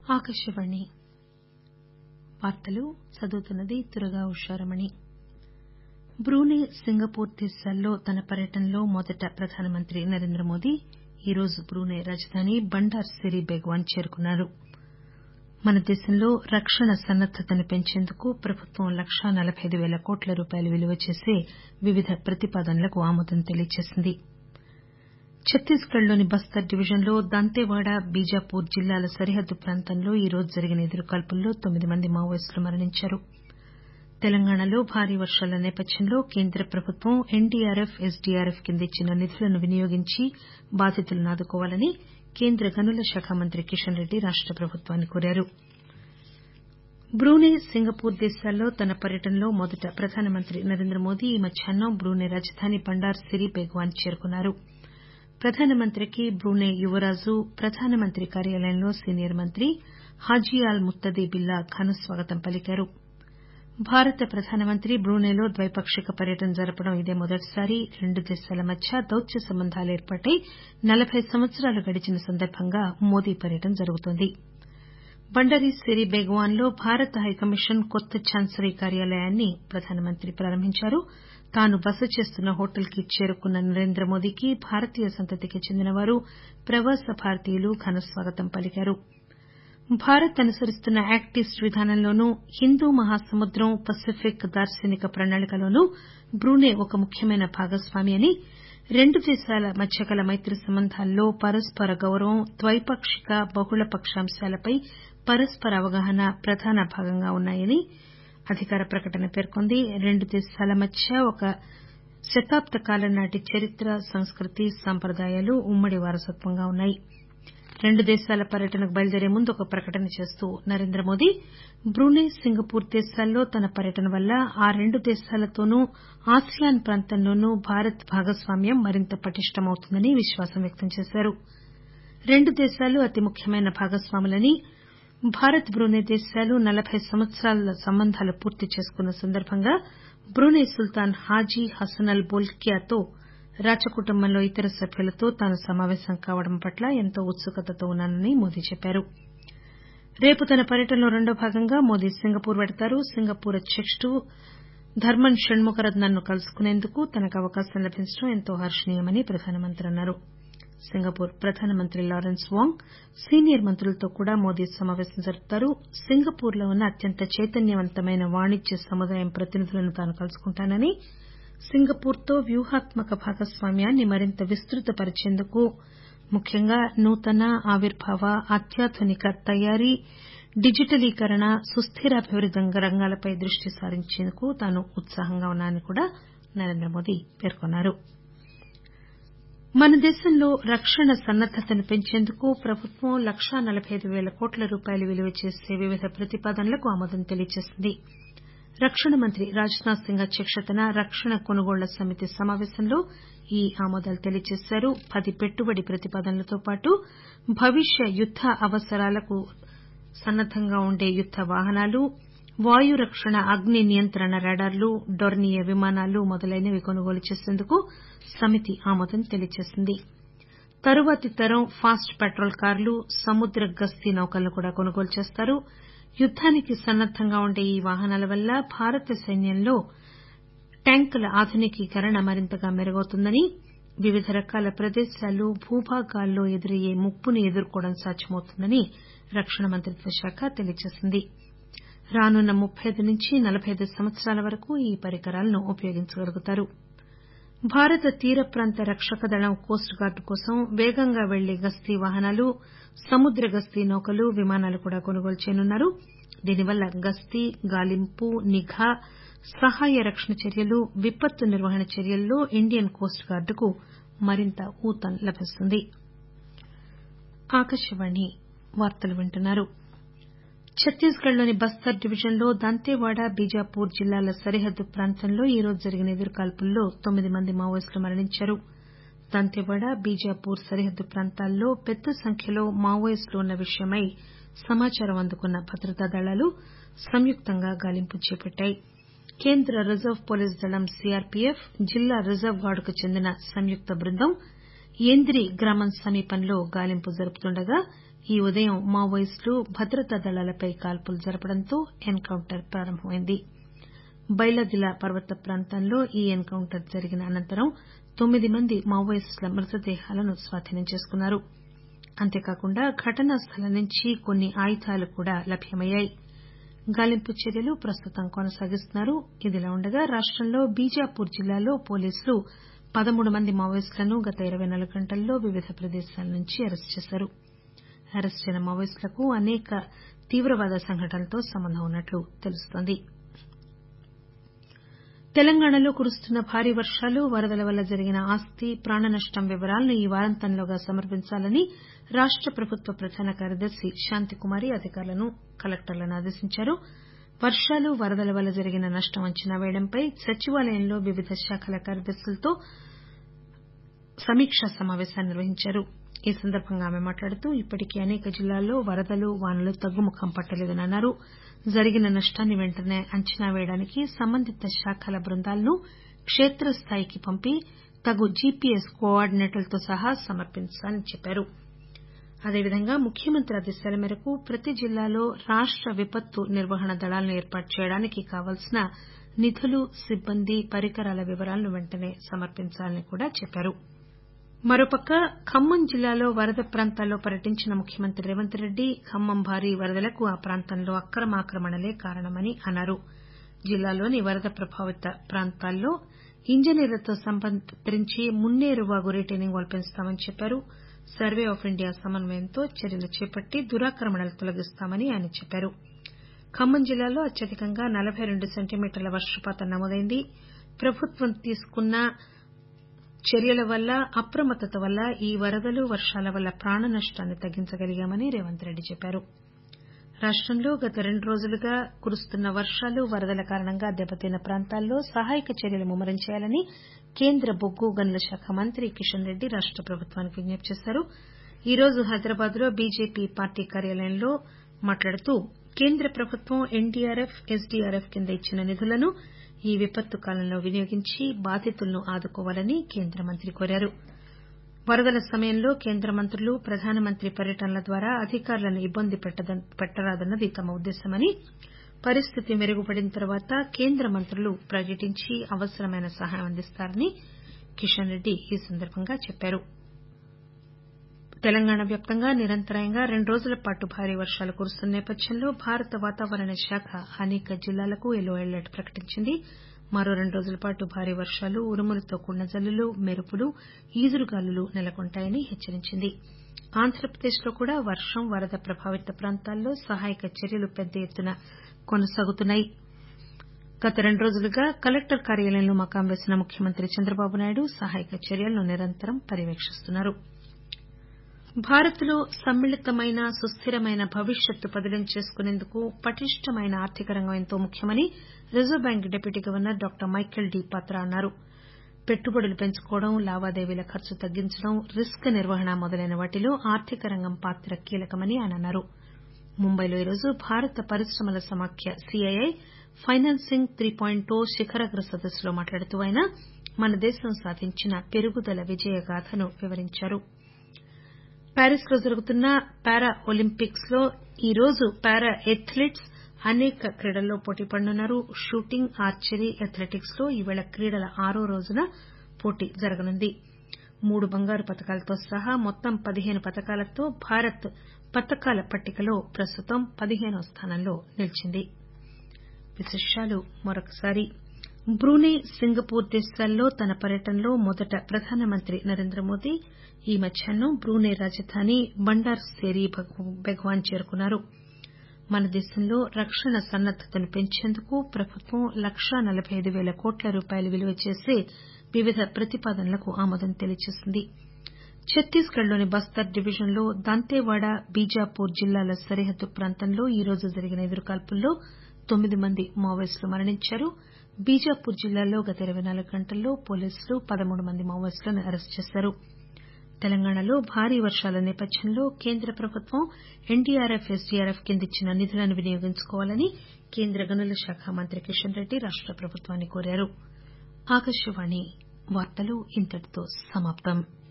ఆకాశవాణి వార్తలు చదువుతున్నది Durga Usharamani Brunei Singapore దేశాల్లో తన పర్యటనలో మొదట ప్రధానమంత్రి నరేంద్రమోదీ ఈరోజు బ్రూనై రాజధాని బండార్ సిరీ బెగ్వాన్ చేరుకున్నారు మన దేశంలో రక్షణ సన్నద్దతను పెంచేందుకు ప్రభుత్వం లక్షా నలబై అయిదు పేల కోట్ల రూపాయలు విలువ చేసే వివిధ ప్రతిపాదనలకు ఆమోదం తెలియజేసింది ఛత్తీస్ గఢ్ లోని బస్తర్ డివిజన్లో దంతేవాడ బీజాపూర్ జిల్లాల సరిహద్దు ప్రాంతంలో ఈరోజు జరిగిన ఎదురుకాల్పుల్లో తొమ్మిది మంది మావోయిస్టులు మరణించారు తెలంగాణలో భారీ వర్షాల నేపథ్యంలో కేంద్ర ప్రభుత్వం ఎన్డీఆర్ఎఫ్ ఎస్డీఆర్ఎఫ్ కింద ఇచ్చిన నిధులను వినియోగించి బాధితులను ఆదుకోవాలని కేంద్ర గనుల శాఖ మంత్రి కిషన్ రెడ్డి రాష్ట ప్రభుత్వాన్ని కోరారు బ్రూనై సింగపూర్ దేశాల్లో తన పర్యటనలో మొదట ప్రధానమంత్రి నరేంద్రమోదీ ఈ మధ్యాహ్నం బ్రూనై రాజధాని బండార్ సిరీ బెగ్వాన్ చేరుకున్నారు ప్రధానమంత్రికి బ్రూనై యువరాజు ప్రధానమంత్రి కార్యాలయంలో సీనియర్ మంత్రి హాజీ అల్ ముత్తదీ బిల్లా ఘనస్వాగతం పలికారు భారత ప్రధానమంత్రి బ్రూనైలో ద్వైపాక్షిక పర్యటన జరపడం ఇదే మొదటిసారి రెండు దేశాల మధ్య దౌత్య సంబంధాలు ఏర్పాటై నలబై సంవత్సరాలు గడిచిన సందర్బంగా మోదీ పర్యటన జరుగుతోంది బండరి సిరీ బెగ్వాన్ లో భారత హైకమిషన్ కొత్త ఛాన్సలరీ కార్యాలయాన్ని ప్రధానమంత్రి ప్రారంభించారు తాను బస చేస్తున్న హోటల్ కి చేరుకున్న నరేంద్రమోదీకి భారతీయ సంతతికి చెందినవారు ప్రవాస భారతీయులు ఘనస్వాగతం పలికారు భారత్ అనుసరిస్తున్న యాక్ట్ ఈస్ట్ విధానంలోనూ హిందూ మహాసముద్రం పసిఫిక్ దార్శనిక ప్రణాళికలోనూ బ్రూనై ఒక ముఖ్యమైన భాగస్వామి అని రెండు దేశాల మధ్య గల మైత్రి సంబంధాల్లో పరస్పర గౌరవం ద్వైపాక్షిక బహుళపక్ష అంశాలపై పరస్పర అవగాహన ప్రధాన భాగంగా ఉన్నాయని అధికార ప్రకటన పేర్కొంది రెండు దేశాల మధ్య ఒక శతాబ్ద కాలం నాటి చరిత్ర సంస్కృతి సంప్రదాయాలు ఉమ్మడి వారసత్వంగా ఉన్నాయి రెండు దేశాల పర్యటనకు బయలుదేరే ముందు ఒక ప్రకటన చేస్తూ నరేంద్రమోదీ బ్రూనై సింగపూర్ దేశాల్లో తన పర్యటన వల్ల ఆ రెండు దేశాలతోనూ ఆసియాన్ ప్రాంతంలోనూ భారత్ భాగస్వామ్యం మరింత పటిష్టమవుతుందని విశ్వాసం వ్యక్తం చేశారు రెండు దేశాలు అతి ముఖ్యమైన భాగస్వాములని భారత్ బ్రూనై దేశాలు నలబై సంవత్సరాల సంబంధాలు పూర్తి చేసుకున్న సందర్బంగా బ్రూనై సుల్తాన్ హాజీ హసనల్ బోల్కియాతో రాజకుటుంబంలో ఇతర సభ్యులతో తాను సమాపేశం కావడం పట్ల ఎంతో ఉత్సుకతతో ఉన్నానని మోదీ చెప్పారు రేపు తన పర్యటనలో రెండో భాగంగా మోదీ సింగపూర్ పెడతారు సింగపూర్ అధ్యకుడు ధర్మన్ షణ్ముగరత్నను కలుసుకునేందుకు తనకు అవకాశం లభించడం ఎంతో హర్షణీయమని ప్రధానమంత్రి అన్నారు సింగపూర్ ప్రధానమంత్రి లారెన్స్ వాంగ్ సీనియర్ మంత్రులతో కూడా మోదీ సమాపేశం జరుపుతారు సింగపూర్ లో ఉన్న అత్యంత చైతన్యవంతమైన వాణిజ్య సముదాయం ప్రతినిధులను తాను కలుసుకుంటానని సింగపూర్ తో వ్యూహాత్మక భాగస్వామ్యాన్ని మరింత విస్తృతపరిచేందుకు ముఖ్యంగా నూతన ఆవిర్భావ అత్యాధునిక తయారీ డిజిటలీకరణ సుస్దిరాభివృద్ది రంగాలపై దృష్టి సారించేందుకు తాను ఉత్సాహంగా ఉన్నానని కూడా నరేంద్రమోదీ పేర్కొన్నారు మన దేశంలో రక్షణ సన్నద్దతను పెంచేందుకు ప్రభుత్వం లక్షా నలబై అయిదు పేల కోట్ల రూపాయలు విలువ చేసే వివిధ ప్రతిపాదనలకు ఆమోదం తెలియజేసింది రక్షణ మంత్రి రాజ్ నాథ్ సింగ్ అధ్యక్షతన రక్షణ కొనుగోళ్ల సమితి సమాపేశంలో ఈ ఆమోదాలు తెలియజేశారు పది పెట్టుబడి ప్రతిపాదనలతో పాటు భవిష్య యుద్ద అవసరాలకు సన్నద్దంగా ఉండే యుద్ద వాహనాలు వాయు రక్షణ అగ్ని నియంత్రణ రాడార్లు డోర్నియర్ విమానాలు మొదలైనవి కొనుగోలు చేసేందుకు సమితి ఆమోదం తెలియజేసింది తరువాతి తరం ఫాస్ట్ పెట్రోల్ కార్లు సముద్ర గస్తీ నౌకలను కూడా కొనుగోలు చేస్తారు యుద్దానికి సన్నద్దంగా ఉండే ఈ వాహనాల వల్ల భారత సైన్యంలో ట్యాంకుల ఆధునికీకరణ మరింతగా మెరుగవుతుందని వివిధ రకాల ప్రదేశాలు భూభాగాల్లో ఎదురయ్యే ముప్పును ఎదుర్కోవడం సాధ్యమవుతుందని రక్షణ మంత్రిత్వ శాఖ తెలియజేసింది రానున్న ముప్పై అయిదు నుంచి నలబై అయిదు సంవత్సరాల వరకు ఈ పరికరాలను ఉపయోగించగలుగుతారు భారత తీర ప్రాంత రక్షక దళం కోస్ట్ గార్డ్ కోసం పేగంగా పెళ్లే గస్తీ వాహనాలు సముద్ర గస్తీ నౌకలు విమానాలు కూడా కొనుగోలు చేయనున్నారు దీనివల్ల గస్తీ గాలింపు నిఘా సహాయ రక్షణ చర్యలు విపత్తు నిర్వహణ చర్యల్లో ఇండియన్ కోస్ట్ గార్డుకు మరింత ఊతం లభిస్తుంది ఛత్తీస్ గఢ్ లోని బస్తర్ డివిజన్లో దంతేవాడ బీజాపూర్ జిల్లాల సరిహద్దు ప్రాంతంలో ఈరోజు జరిగిన ఎదురుకాల్పుల్లో తొమ్మిది మంది మావోయిస్టులు మరణించారు దంతేవాడ బీజాపూర్ సరిహద్దు ప్రాంతాల్లో పెద్ద సంఖ్యలో మావోయిస్టులు ఉన్న విషయమై సమాచారం అందుకున్న భద్రతా దళాలు సంయుక్తంగా గాలింపు చేపట్టాయి కేంద్ర రిజర్వ్ పోలీసు దళం సీఆర్పీఎఫ్ జిల్లా రిజర్వ్ గార్డుకు చెందిన సంయుక్త బృందం ఏంద్రి గ్రామం సమీపంలో గాలింపు జరుపుతుండగా ఈ ఉదయం మావోయిస్టులు భద్రతా దళాలపై కాల్పులు జరపడంతో ఎన్ కౌంటర్ ప్రారంభమైంది బైలదిలా పర్వత ప్రాంతంలో ఈ ఎన్ కౌంటర్ జరిగిన అనంతరం తొమ్మిది మంది మావోయిస్టుల మృతదేహాలను స్వాధీనం చేసుకున్నారు అంతేకాకుండా ఘటనా స్థలం నుంచి కొన్ని ఆయుధాలు కూడా లభ్యమయ్యాయి గాలింపు చర్యలు ప్రస్తుతం కొనసాగిస్తున్నారు ఇదిలా ఉండగా రాష్టంలో బీజాపూర్ జిల్లాలో పోలీసులు పదమూడు మంది మావోయిస్టులను గత ఇరవై నాలుగు గంటల్లో వివిధ ప్రదేశాల నుంచి అరెస్టు చేశారు అరెస్టయిన మావోయిస్టులకు అనేక తీవ్రవాద సంఘటనలతో సంబంధం ఉన్నట్లు తెలుస్తోంది తెలంగాణలో కురుస్తున్న భారీ వర్షాలు వరదల వల్ల జరిగిన ఆస్తి ప్రాణ నష్టం వివరాలను ఈ వారాంతంలోగా సమర్పించాలని రాష్ట ప్రభుత్వ ప్రధాన కార్యదర్శి శాంతికుమారి అధికారులను కలెక్టర్లను ఆదేశించారు వర్షాలు వరదల వల్ల జరిగిన నష్టం అంచనా పేయడంపై సచివాలయంలో వివిధ శాఖల కార్యదర్శులతో సమీకా సమాపేశాన్ని నిర్వహించారు ఈ సందర్బంగా ఆమె మాట్లాడుతూ ఇప్పటికీ అనేక జిల్లాల్లో వరదలు వానలు తగ్గుముఖం పట్టలేదని అన్నారు జరిగిన నష్టాన్ని వెంటనే అంచనా పేయడానికి సంబంధిత శాఖల బృందాలను కేత్రస్థాయికి పంపి తగు జీపీఎస్ కోఆర్డినేటర్లతో సహా సమర్పించాలని చెప్పారు అదేవిధంగా ముఖ్యమంత్రి ఆదేశాల మేరకు ప్రతి జిల్లాలో రాష్ట విపత్తు నిర్వహణ దళాలను ఏర్పాటు చేయడానికి కావాల్సిన నిధులు సిబ్బంది పరికరాల వివరాలను వెంటనే సమర్పించాలని కూడా చెప్పారు మరోపక్క ఖమ్మం జిల్లాలో వరద ప్రాంతాల్లో పర్యటించిన ముఖ్యమంత్రి రేవంత్ రెడ్డి ఖమ్మం భారీ వరదలకు ఆ ప్రాంతంలో అక్రమ ఆక్రమణలే కారణమని అన్నారు జిల్లాలోని వరద ప్రభావిత ప్రాంతాల్లో ఇంజనీర్లతో సంప్రదించి మున్నేరు వాగు రీటైనింగ్ వాల్ పెంచుతామని చెప్పారు సర్వే ఆఫ్ ఇండియా సమన్వయంతో చర్యలు చేపట్టి దురాక్రమణలు తొలగిస్తామని ఆయన చెప్పారు ఖమ్మం జిల్లాలో అత్యధికంగా నలబై రెండు సెంటీమీటర్ల వర్షపాతం నమోదైంది ప్రభుత్వం తీసుకున్న చర్యల వల్ల అప్రమత్తత వల్ల ఈ వరదలు వర్షాల వల్ల ప్రాణ నష్టాన్ని తగ్గించగలిగామని రేవంత్ రెడ్డి చెప్పారు రాష్టంలో గత రెండు రోజులుగా కురుస్తున్న వర్షాలు వరదల కారణంగా దెబ్బతిన్న ప్రాంతాల్లో సహాయక చర్యలు ముమ్మరం చేయాలని కేంద్ర బొగ్గు గనుల శాఖ మంత్రి కిషన్ రెడ్డి రాష్ట ప్రభుత్వానికి విజ్ఞప్తి చేశారు ఈ రోజు హైదరాబాద్ లో బీజేపీ పార్టీ కార్యాలయంలో మాట్లాడుతూ కేంద్ర ప్రభుత్వం ఎన్డీఆర్ఎఫ్ ఎస్డీఆర్ఎఫ్ కింద ఇచ్చిన నిధులను ఈ విపత్తు కాలంలో వినియోగించి బాధితులను ఆదుకోవాలని కేంద్ర మంత్రి కోరారు వరదల సమయంలో కేంద్ర మంత్రులు ప్రధానమంత్రి పర్యటనల ద్వారా అధికారులను ఇబ్బంది పెట్టరాదన్నది తమ ఉద్దేశ్యమని పరిస్థితి మెరుగుపడిన తర్వాత కేంద్ర మంత్రులు పర్యటించి అవసరమైన సహాయం అందిస్తారని కిషన్ రెడ్డి ఈ సందర్బంగా చెప్పారు తెలంగాణ వ్యాప్తంగా నిరంతరాయంగా రెండు రోజుల పాటు భారీ వర్షాలు కురుస్తున్న నేపథ్యంలో భారత వాతావరణ శాఖ అనేక జిల్లాలకు యెల్లో అలర్ట్ ప్రకటించింది మరో రెండు రోజుల పాటు భారీ వర్షాలు ఉరుములతో కూడిన జల్లులు మెరుపులు ఈదురుగాలులు నెలకొంటాయని హెచ్చరించింది ఆంధ్రప్రదేశ్ లో కూడా వర్షం వరద ప్రభావిత ప్రాంతాల్లో సహాయక చర్యలు పెద్ద ఎత్తున కొనసాగుతున్నాయి గత రెండు రోజులుగా కలెక్టర్ కార్యాలయంలో మకాం వేసిన ముఖ్యమంత్రి చంద్రబాబు నాయుడు సహాయక చర్యలను నిరంతరం పర్యవేక్షిస్తున్నారు భారత్ లో సమ్మిళితమైన సుస్దిరమైన భవిష్యత్తు పదిలం చేసుకునేందుకు పటిష్టమైన ఆర్థిక రంగం ఎంతో ముఖ్యమని reserve bank deputy governor doctor Michael D Patra అన్నారు పెట్టుబడులు పెంచుకోవడం లావాదేవీల ఖర్చు తగ్గించడం రిస్క్ నిర్వహణ మొదలైన వాటిలో ఆర్థిక రంగం పాత్ర కీలకమని ఆయన అన్నారు ముంబైలో ఈరోజు భారత పరిశ్రమల సమాఖ్య సీఐఐ ఫైనాన్సింగ్ త్రీ పాయింట్ శిఖరాగ్ర సదస్సులో మాట్లాడుతూ ఆయన మన దేశం సాధించిన పెరుగుదల విజయగాథను వివరించారు ప్యారిస్ లో జరుగుతున్న పారా ఒలింపిక్స్ లో ఈరోజు పారా ఎథ్లెట్స్ అనేక క్రీడల్లో పోటీ పడనున్నారు షూటింగ్ ఆర్చరీ అథ్లెటిక్స్ లో ఈవేళ క్రీడల ఆరో రోజున పోటీ జరగనుంది మూడు బంగారు పతకాలతో సహా మొత్తం పదిహేను పతకాలతో భారత్ పతకాల పట్టికలో ప్రస్తుతం పదిహేనో స్థానంలో నిలిచింది బ్రూనై సింగపూర్ దేశాల్లో తన పర్యటనలో మొదట ప్రధానమంత్రి నరేంద్రమోదీ ఈ మధ్యాహ్నం బ్రూనై రాజధాని బండార్ సేరి బెగ్వాన్ చేరుకున్నారు మన దేశంలో రక్షణ సన్నద్దతను పెంచేందుకు ప్రభుత్వం లక్షా నలబై అయిదు పేల కోట్ల రూపాయలు విలువ చేసే వివిధ ప్రతిపాదనలకు ఆమోదం తెలియజేసింది ఛత్తీస్ గఢ్ లోని బస్తర్ డివిజన్లో దంతేవాడ బీజాపూర్ జిల్లాల సరిహద్దు ప్రాంతంలో ఈరోజు జరిగిన ఎదురుకాల్పుల్లో తొమ్మిది మంది మావోయిస్టులు మరణించారు బీజాపూర్ జిల్లాలో గత ఇరవై నాలుగు గంటల్లో పోలీసులు పదమూడు మంది మావోయిస్టులను అరెస్టు చేశారు తెలంగాణలో భారీ వర్షాల నేపథ్యంలో కేంద్ర ప్రభుత్వం ఎన్డీఆర్ఎఫ్ ఎస్డీఆర్ఎఫ్ కింద ఇచ్చిన నిధులను వినియోగించుకోవాలని కేంద్ర గనుల శాఖ మంత్రి కిషన్ రెడ్డి రాష్ట ప్రభుత్వాన్ని కోరారు